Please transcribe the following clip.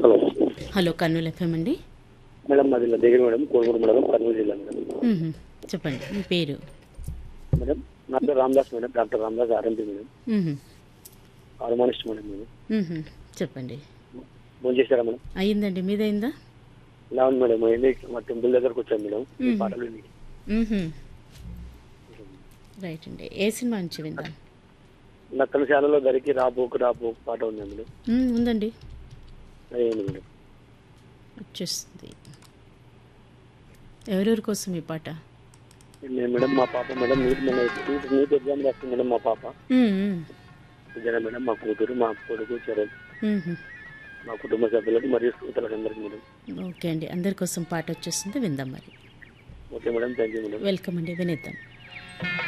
Hello hello Kurnool FM అండి madam మాది ఇలా దగ్గర మేడం కోరుకూరు మేడం కర్నూలు జిల్లా మేడం మ్మ్. చెప్పండి మీ పేరు మేడం నా పేరు Ramadas madam doctor Ramadas RMP madam మ్మ్. హార్మోనిస్ట్ మేడం నేను మ్మ్. చెప్పండి ఫోన్ చేశారా మేడం అయ్యిందండి మీదైందా ఇలా ఉంది మేడం ఏంటి మా టెంపుల్ దగ్గరకు వచ్చాను మేడం మీ మ్మ్. పాటలు విని. మ్మ్. రైట్ అండి ఏ సినిమా నుంచి విందాం నక్కల శాలలో దరికి రాబోకు రాబోకు పాట ఉంది మేడం మ్మ్, ఉందండి అదేంటి మేడం వచ్చేస్తుంది ఎవరెవరి కోసం ఈ పాట నేను మేడం మా పాప మేడం నీట్ మన నీట్ నీట్ ఎగ్జామ్ రాస్తుంది మేడం మా పాప మ్మ్, మ్మ్. జన మేడం మా కూతురు మా కొడుకు చరణ్ మ్మ్. మా కుటుంబ సభ్యులకు మరియు శ్రోతలకు అందరికీ మేడం ఓకే అండి అందరి కోసం పాట వచ్చేస్తుంది విందాం మరి okay madam thank you madam welcome అండి వినేద్దాం